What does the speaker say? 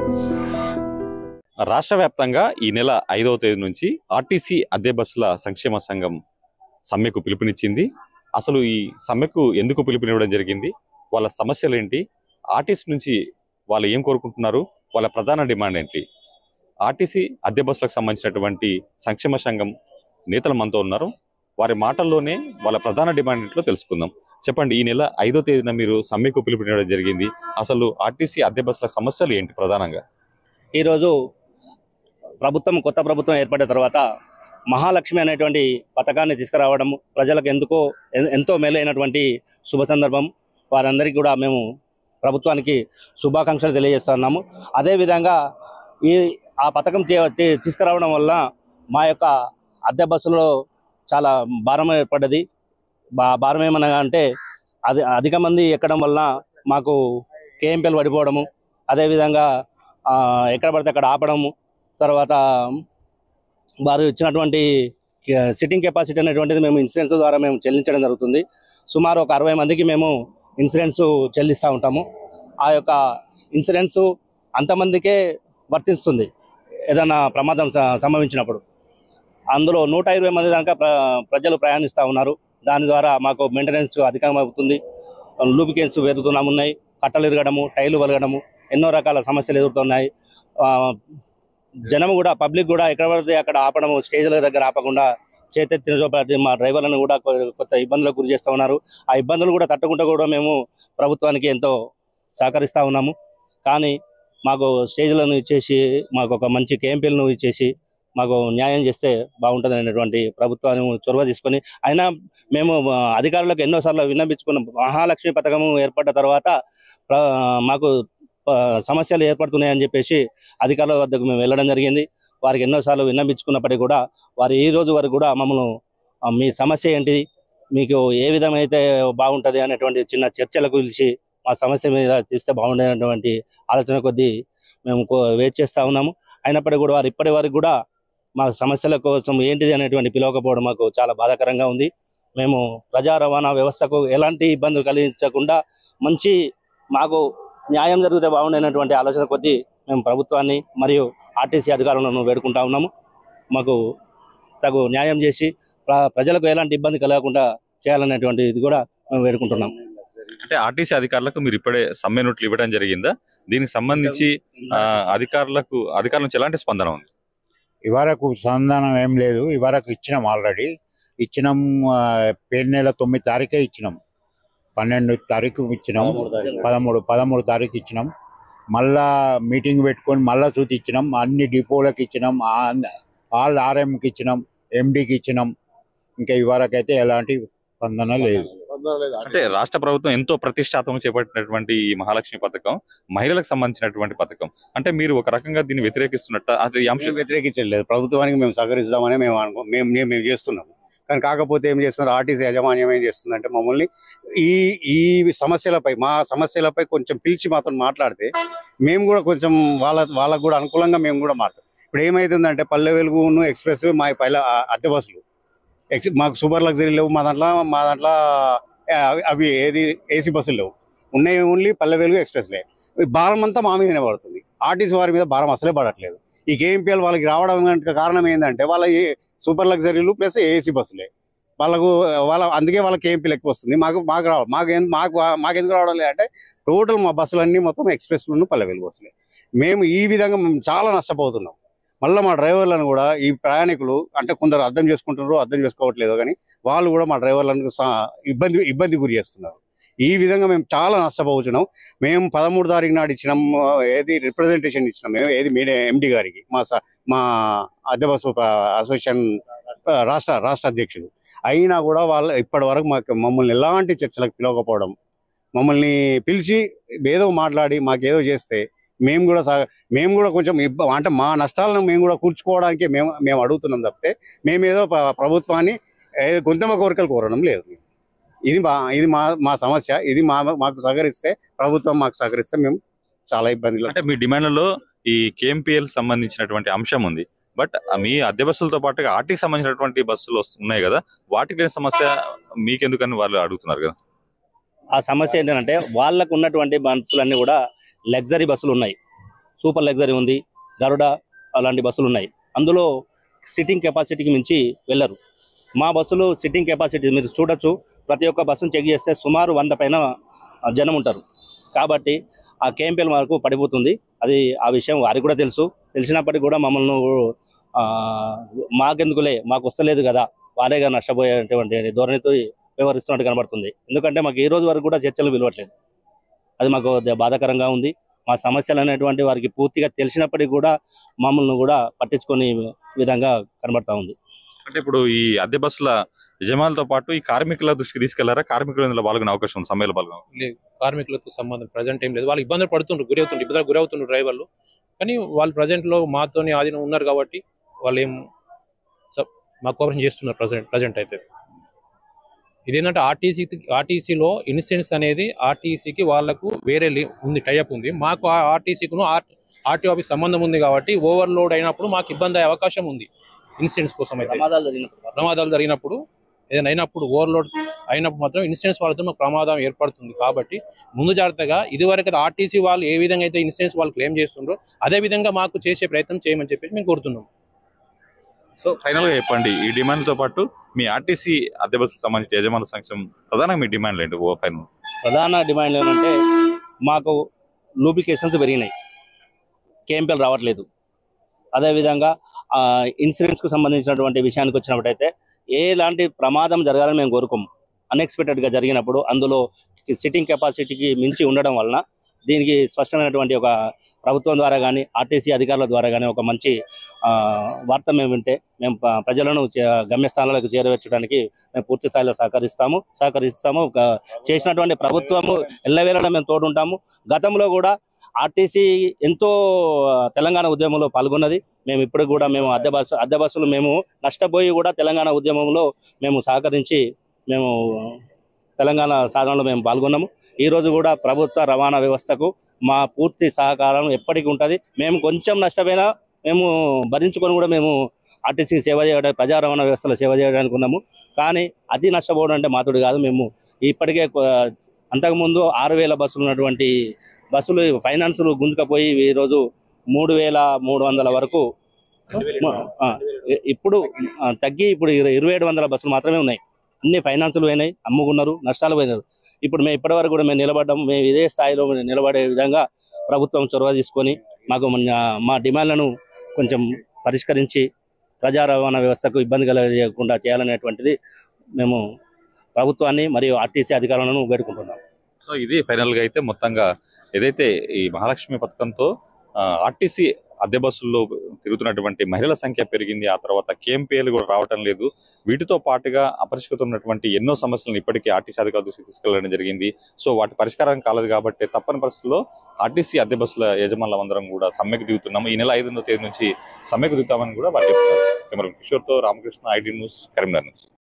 రాష్ట్ర వ్యాప్తంగా ఈ నెల ఐదవ తేదీ నుంచి ఆర్టీసీ అద్దె బస్సుల సంక్షేమ సంఘం సమ్మెకు పిలుపునిచ్చింది అసలు ఈ సమ్మెకు ఎందుకు పిలుపునివ్వడం జరిగింది వాళ్ళ సమస్యలు ఏంటి ఆర్టీసీ నుంచి వాళ్ళు ఏం కోరుకుంటున్నారు వాళ్ళ ప్రధాన డిమాండ్ ఏంటి ఆర్టీసీ అద్దె బస్సులకు సంబంధించినటువంటి సంక్షేమ సంఘం నేతలు మనతో ఉన్నారు వారి మాటల్లోనే వాళ్ళ ప్రధాన డిమాండ్ ఏంటో తెలుసుకుందాం చెప్పండి ఈ నెల ఐదో తేదీన మీరు సమ్మెకు పిలుపునివ్వడం జరిగింది అసలు ఆర్టీసీ అద్దె బస్సుల సమస్యలు ఏంటి ప్రధానంగా ఈరోజు ప్రభుత్వం కొత్త ప్రభుత్వం ఏర్పడిన తర్వాత మహాలక్ష్మి అనేటువంటి పథకాన్ని తీసుకురావడం ప్రజలకు ఎందుకో ఎన్- ఎంతో మేలైనటువంటి శుభ సందర్భం వారందరికీ కూడా మేము ప్రభుత్వానికి శుభాకాంక్షలు తెలియజేస్తున్నాము అదేవిధంగా ఈ ఆ పథకం తీ- తీ- తీసుకురావడం వల్ల మా యొక్క అద్దె బస్సులో చాలా భారం ఏర్పడ్డది బా భారం ఏమనగా అంటే అది అధిక మంది ఎక్కడం వలన మాకు కేఎంపీలు పడిపోవడము అదేవిధంగా ఆ, ఎక్కడ పడితే అక్కడ ఆపడము తర్వాత వారు ఇచ్చినటువంటి క- సిట్టింగ్ కెపాసిటీ అనేటువంటిది మేము ఇన్సూరెన్స్ ద్వారా మేము చెల్లించడం జరుగుతుంది సుమారు ఒక అరవై మందికి మేము ఇన్సూరెన్స్ చెల్లిస్తూ ఉంటాము ఆ యొక్క ఇన్సూరెన్స్ అంతమందికే వర్తిస్తుంది ఏదైనా ప్రమాదం స- సంభవించినప్పుడు అందులో నూట ఇరవై మంది దాకా ప్ర ప్రజలు ప్రయాణిస్తూ ఉన్నారు దాని ద్వారా మాకు మెయింటెనెన్స్ అధికమవుతుంది లూపికెన్స్ పెరుగుతున్నాము ఉన్నాయి కట్టలు ఇరగడము టైలు వలగడము ఎన్నో రకాల సమస్యలు ఎదుర్కొన్నాయి ఆ, జనం కూడా పబ్లిక్ కూడా ఎక్కడ పడితే అక్కడ ఆపడము స్టేజ్ల దగ్గర ఆపకుండా చేతెత్తిన చోపటి మా డ్రైవర్లను కూడా కొ- కొత్త ఇబ్బందులకు గురి చేస్తూ ఉన్నారు ఆ ఇబ్బందులు కూడా తట్టుకుంటూ కూడా మేము ప్రభుత్వానికి ఎంతో సహకరిస్తూ ఉన్నాము కానీ మాకు స్టేజ్లను ఇచ్చేసి మాకు ఒక మంచి కేంపీలను ఇచ్చేసి మాకు న్యాయం చేస్తే బాగుంటుంది అనేటువంటి ప్రభుత్వాన్ని చొరవ తీసుకొని అయినా మేము ఆ, అధికారులకు ఎన్నోసార్లు విన్నపించుకున్నాం మహాలక్ష్మి పథకం ఏర్పడ్డ తర్వాత ప్ర- మాకు ఆ, సమస్యలు ఏర్పడుతున్నాయని చెప్పేసి అధికారుల వద్దకు మేము వెళ్ళడం జరిగింది వారికి ఎన్నోసార్లు విన్నపించుకున్నప్పటికీ కూడా వారు ఈ రోజు వరకు కూడా మమ్మల్ని ఆ, మీ సమస్య ఏంటిది మీకు ఏ విధమైతే బాగుంటుంది అనేటువంటి చిన్న చర్చలకు పిలిచి మా సమస్య మీద తీస్తే బాగుండేటువంటి ఆలోచన కొద్దీ మేము కో- వెయిట్ చేస్తూ ఉన్నాము అయినప్పటికీ కూడా వారు ఇప్పటి వరకు కూడా మా సమస్యల కోసం ఏంటిది అనేటువంటి పిలవకపోవడం మాకు చాలా బాధాకరంగా ఉంది మేము ప్రజా రవాణా వ్యవస్థకు ఎలాంటి ఇబ్బందులు కలిగించకుండా మంచి మాకు న్యాయం జరిగితే బాగుండేనటువంటి ఆలోచన కొద్దీ మేము ప్రభుత్వాన్ని మరియు ఆర్టీసీ అధికారులను వేడుకుంటా ఉన్నాము మాకు తగు న్యాయం చేసి ప్ర- ప్రజలకు ఎలాంటి ఇబ్బంది కలగకుండా చేయాలనేటువంటి ఇది కూడా మేము వేడుకుంటున్నాం అంటే ఆర్టీసీ అధికారులకు మీరు ఇప్పుడే సమ్మె నోట్లు ఇవ్వడం జరిగిందా దీనికి సంబంధించి ఆ, అధికారులకు అధికారుల నుంచి ఎలాంటి స్పందన ఉంది ఇవరకు సంధానం ఏం లేదు ఇవరకు ఇచ్చినాం ఆల్రెడీ ఇచ్చినాం ఆ, పేరు నెల తొమ్మిది తారీఖే ఇచ్చినాం పన్నెండు తారీఖు ఇచ్చినాం పదమూడు పదమూడు తారీఖు ఇచ్చినాం మళ్ళా మీటింగ్ పెట్టుకొని మళ్ళా సూతి ఇచ్చినాం అన్ని డిపోలకు ఇచ్చినాం ఆ- ఆల్ ఆర్ఎంకి ఇచ్చినాం ఎండికి ఇచ్చినాం ఇంకా ఇవరకైతే ఎలాంటి స్పందన లేదు అంటే రాష్ట్ర ప్రభుత్వం ఎంతో ప్రతిష్టాత్మకంగా చేపట్టినటువంటి ఈ మహాలక్ష్మి పథకం మహిళలకు సంబంధించినటువంటి పథకం అంటే మీరు ఒక రకంగా దీన్ని వ్యతిరేకిస్తున్నట్ట అంటే ఈ అంశం అంశం వ్యతిరేకించలేదు ప్రభుత్వానికి మేము సహకరిస్తామని మేము అనుకో మేము మేము మేము చేస్తున్నాము కానీ కాకపోతే ఏం చేస్తున్నారు ఆర్టీసీ యాజమాన్యం ఏం చేస్తుందంటే మమ్మల్ని ఈ ఈ సమస్యలపై మా సమస్యలపై కొంచెం పిలిచి మాత్రం మాట్లాడితే మేము కూడా కొంచెం వాళ్ళ వాళ్ళకు కూడా అనుకూలంగా మేము కూడా మాట్లాడు ఇప్పుడు ఏమైతుందంటే పల్లె వెలుగును ఎక్స్ప్రెస్ మా పైల అద్దె బస్సులు ఎక్స్ మాకు సూపర్ లగ్జరీ లేవు మా దాంట్లో మా దాంట్లో ఆ, అవి- అవి ఏది ఏసీ బస్సులు లేవు ఉన్నాయి ఓన్లీ పల్లె వెలుగు ఎక్స్ప్రెస్లే ఈ భారం అంతా మా మీదనే పడుతుంది ఆర్టీసీ వారి మీద భారం అసలే పడట్లేదు ఈ కేఎంపీఎల్ వాళ్ళకి రావడం గనుక కారణం ఏంటంటే వాళ్ళ ఏ సూపర్ లగ్జరీలు ప్లస్ ఏసీ బస్సులే వాళ్ళకు వాళ్ళ అందుకే వాళ్ళకి కేఎంపీలు ఎక్కువ వస్తుంది మాకు మాకు రావ మాకు ఏం- మాకు మాకు ఎందుకు రావడం లేదంటే టోటల్ మా బస్సులన్నీ మొత్తం ఎక్స్ప్రెస్లు పల్లె వెలుగు బస్సులే మేము ఈ విధంగా మేము చాలా నష్టపోతున్నాం మళ్ళీ మా డ్రైవర్లను కూడా ఈ ప్రయాణికులు అంటే కొందరు అర్థం చేసుకుంటున్నారు అర్థం చేసుకోవట్లేదు కానీ వాళ్ళు కూడా మా డ్రైవర్లను సా- ఇబ్బంది ఇబ్బంది గురి చేస్తున్నారు ఈ విధంగా మేము చాలా నష్టపోతున్నాం మేము పదమూడు తారీఖు నాడు ఇచ్చినాం ఆ, ఏది రిప్రజెంటేషన్ ఇచ్చినాం మేము ఏది మీడియా ఎండి గారికి మా స- మా అద్దె బస్సు ప- అసోసియేషన్ ఆ, రాష్ట్ర రాష్ట్ర అధ్యక్షుడు అయినా కూడా వాళ్ళ ఇప్పటి వరకు మాకు మమ్మల్ని ఎలాంటి చర్చలకు పిలవకపోవడం మమ్మల్ని పిలిచి ఏదో మాట్లాడి మాకేదో చేస్తే మేము కూడా సా మేము కూడా కొంచెం ఇబ్బ అంటే మా నష్టాలను మేము కూడా కూర్చుకోవడానికి మేము మేము అడుగుతున్నాం తప్పితే మేమేదో ప- ప్రభుత్వాన్ని ఏ, గొంతమ కోరికలు కోరడం లేదు ఇది మా ఇది మా మా సమస్య ఇది మా మాకు సహకరిస్తే ప్రభుత్వం మాకు సహకరిస్తే మేము చాలా ఇబ్బందులు అంటే మీ డిమాండ్లలో ఈ కేఎంపీఎల్ సంబంధించినటువంటి అంశం ఉంది బట్ మీ అద్దె బస్సులతో పాటుగా ఆర్టీకి సంబంధించినటువంటి బస్సులు వస్తు- ఉన్నాయి కదా వాటికి లేని సమస్య మీకెందుకని వాళ్ళు అడుగుతున్నారు కదా ఆ సమస్య ఏంటంటే వాళ్ళకు ఉన్నటువంటి బస్సులన్నీ కూడా లగ్జరీ బస్సులు ఉన్నాయి సూపర్ లగ్జరీ ఉంది గరుడ అలాంటి బస్సులు ఉన్నాయి అందులో సిట్టింగ్ కెపాసిటీకి మించి వెళ్ళరు మా బస్సులు సిట్టింగ్ కెపాసిటీ మీరు చూడొచ్చు ప్రతి ఒక్క బస్సును చెక్ చేస్తే సుమారు వంద పైన జనం ఉంటారు కాబట్టి ఆ కేఎంపీఎల్ వరకు పడిపోతుంది అది ఆ విషయం వారికి కూడా తెలుసు తెలిసినప్పటికీ కూడా మమ్మల్ని ఆ, మాకెందుకులే మాకు వస్తలేదు కదా వారేగా నష్టపోయేటువంటి ధోరణితో వ్యవహరిస్తున్నట్టు కనబడుతుంది ఎందుకంటే మాకు ఈ రోజు వరకు కూడా చర్చలు విలువట్లేదు అది మాకు ద- బాధాకరంగా ఉంది మా సమస్యలు అనేటువంటి వారికి పూర్తిగా తెలిసినప్పటికీ కూడా మమ్మల్ని కూడా పట్టించుకొని విధంగా కనబడతా ఉంది అంటే ఇప్పుడు ఈ అద్దె బస్సుల యజమానులతో పాటు ఈ కార్మికుల దృష్టికి తీసుకెళ్లారా కార్మికులు ఇందులో పాల్గొనే అవకాశం ఉంది సమ్మెలో పాల్గొన లేదు కార్మికులతో సంబంధం ప్రజెంట్ ఏం లేదు వాళ్ళు ఇబ్బందులు పడుతుండ్రు గురి అవుతుండ్రు ఇబ్బందులు గురి అవుతుండ్రు డ్రైవర్లు కానీ వాళ్ళు ప్రజెంట్ లో మాతోని ఆధీనం ఉన్నారు కాబట్టి వాళ్ళు ఏం స- మా కోఆపరేషన్ చేస్తున్నారు ప్రజెంట్ ప్రజెంట్ అయితే ఇదేంటంటే ఆర్టీసీ ఆర్టీసీలో ఇన్సూరెన్స్ అనేది ఆర్టీసీకి వాళ్ళకు వేరే లే- ఉంది టైఅప్ ఉంది మాకు ఆ ఆర్టీసీకును ఆర్టీఓ ఆఫీస్ సంబంధం ఉంది కాబట్టి ఓవర్లోడ్ అయినప్పుడు మాకు ఇబ్బంది అయ్యే అవకాశం ఉంది ఇన్సూరెన్స్ కోసం అయితే ప్రమాదాలు జరిగినప్పుడు ప్రమాదాలు జరిగినప్పుడు ఏదైనా అయినప్పుడు ఓవర్లోడ్ అయినప్పుడు మాత్రం ఇన్సూరెన్స్ వాళ్ళతో మాకు ప్రమాదం ఏర్పడుతుంది కాబట్టి ముందు జాగ్రత్తగా ఇదివరకు ఆర్టీసీ వాళ్ళు ఏ విధంగా అయితే ఇన్సూరెన్స్ వాళ్ళు క్లెయిమ్ చేస్తుండ్రో అదే విధంగా మాకు చేసే ప్రయత్నం చేయమని చెప్పి మేము కోరుతున్నాం సో ఫైనల్ గా చెప్పండి ఈ డిమాండ్లతో పాటు మీ ఆర్టీసీ అద్దె బస్సుకు సంబంధించిన యజమానుల సంక్షేమం ప్రధానంగా మీ డిమాండ్లు ఏంటి ఓ ఫైనల్ ప్రధాన డిమాండ్ ఏంటంటే మాకు లూబ్రికేషన్స్ పెరిగినాయి కేఎంపీఎల్ రావట్లేదు అదేవిధంగా ఆ, ఇన్సూరెన్స్కు సంబంధించినటువంటి విషయానికి వచ్చినప్పుడైతే ఎలాంటి ప్రమాదం జరగాలని మేము కోరుకోము అన్ఎక్స్పెక్టెడ్గా జరిగినప్పుడు అందులో సిట్టింగ్ కెపాసిటీకి మించి ఉండడం వలన దీనికి స్పష్టమైనటువంటి ఒక ప్రభుత్వం ద్వారా కానీ ఆర్టీసీ అధికారుల ద్వారా కానీ ఒక మంచి ఆ, వార్త మేము వింటే మేము ప- ప్రజలను చే- గమ్యస్థానాలకు చేరవేర్చడానికి మేము పూర్తి స్థాయిలో సహకరిస్తాము సహకరిస్తాము ఒక చేసినటువంటి ప్రభుత్వము ఎల్లవేళలా మేము తోడుంటాము గతంలో కూడా ఆర్టీసీ ఎంతో ఆ, తెలంగాణ ఉద్యమంలో పాల్గొన్నది మేము ఇప్పుడు కూడా మేము అద్దె బస్సు అద్దె బస్సులు మేము నష్టపోయి కూడా తెలంగాణ ఉద్యమంలో మేము సహకరించి మేము తెలంగాణ సాధనలో మేము పాల్గొన్నాము ఈ రోజు కూడా ప్రభుత్వ రవాణా వ్యవస్థకు మా పూర్తి సహకారం ఎప్పటికీ ఉంటుంది మేము కొంచెం నష్టపోయినా మేము భరించుకొని కూడా మేము ఆర్టీసీ సేవ చేయడానికి ప్రజా రవాణా వ్యవస్థలో సేవ చేయడానికి ఉన్నాము కానీ అతి నష్టపోవడం అంటే మాతోడు కాదు మేము ఇప్పటికే కొ- అంతకుముందు ఆరు వేల బస్సులు ఉన్నటువంటి బస్సులు ఫైనాన్సులు గుంజుకపోయి ఈరోజు మూడు వేల మూడు వందల వరకు ఆ, ఇ- ఇప్పుడు ఆ, తగ్గి ఇప్పుడు ఇర- ఇరవై ఏడు వందల బస్సులు మాత్రమే ఉన్నాయి అన్ని ఫైనాన్సులు పోయినాయి అమ్ముకున్నారు నష్టాలు పోయినారు ఇప్పుడు మేము ఇప్పటివరకు కూడా మేము నిలబడ్డాము మేము ఇదే స్థాయిలో మేము నిలబడే విధంగా ప్రభుత్వం చొరవ తీసుకొని మాకు మన- మా డిమాండ్లను కొంచెం పరిష్కరించి ప్రజా రవాణా వ్యవస్థకు ఇబ్బంది కలగకుండా చేయాలనేటువంటిది మేము ప్రభుత్వాన్ని మరియు ఆర్టీసీ అధికారులను వేడుకుంటున్నాం సో ఇది ఫైనల్ గా అయితే మొత్తంగా ఏదైతే ఈ మహాలక్ష్మి పథకంతో ఆర్టీసీ అద్దె బస్సుల్లో తిరుగుతున్నటువంటి మహిళల సంఖ్య పెరిగింది ఆ తర్వాత కేఎంపీఎల్ కూడా రావటం లేదు వీటితో పాటుగా అపరిష్కృతం ఉన్నటువంటి ఎన్నో సమస్యలను ఇప్పటికీ ఆర్టీసీ అధికారుల దృష్టికి తీసుకెళ్లడం జరిగింది సో వాటి పరిష్కారం కాలేదు కాబట్టి తప్పని పరిస్థితుల్లో ఆర్టీసీ అద్దె బస్సుల యజమానులు అందరం కూడా సమ్మెకు దిగుతున్నాము ఈ నెల ఐదో తేదీ నుంచి సమ్మెకు దిగుతామని కూడా వారు చెప్తున్నారు కెమెరా కిషోర్తో రామకృష్ణ ఐడి న్యూస్ కరీంనగర్ నుంచి